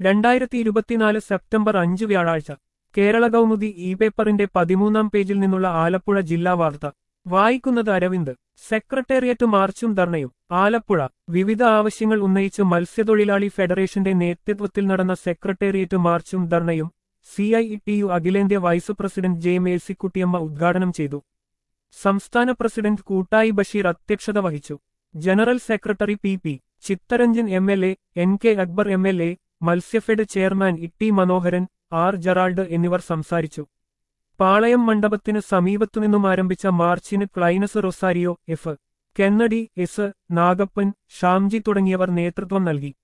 രണ്ടായിരത്തി ഇരുപത്തിനാല് സെപ്റ്റംബർ അഞ്ച് വ്യാഴാഴ്ച കേരള കൗമുദി ഇ പേപ്പറിന്റെ പതിമൂന്നാം പേജിൽ നിന്നുള്ള ആലപ്പുഴ ജില്ലാ വാർത്ത വായിക്കുന്നത് അരവിന്ദ് സെക്രട്ടേറിയറ്റ് മാർച്ചും ധർണയും ആലപ്പുഴ വിവിധ ആവശ്യങ്ങൾ ഉന്നയിച്ച് മത്സ്യത്തൊഴിലാളി ഫെഡറേഷന്റെ നേതൃത്വത്തിൽ നടന്ന സെക്രട്ടേറിയറ്റ് മാർച്ചും ധർണയും സി ഐ ടി യു അഖിലേന്ത്യാ വൈസ് പ്രസിഡന്റ് ജെ മേഴ്സിക്കുട്ടിയമ്മ ഉദ്ഘാടനം ചെയ്തു സംസ്ഥാന പ്രസിഡന്റ് കൂട്ടായി ബഷീർ അധ്യക്ഷത വഹിച്ചു general secretary P P Chittaranjan M L A N K Akbar M L A Matsyafed chairman Itty Manoharan R Gerald എന്നിവർ സംസാരിച്ചു പാളയം മണ്ഡപത്തിന് സമീപത്തുനിന്നും ആരംഭിച്ച മാർച്ചിന് Clynus Rosario F Kennedy S Nagappan Shamji തുടങ്ങിയവർ നേതൃത്വം നൽകി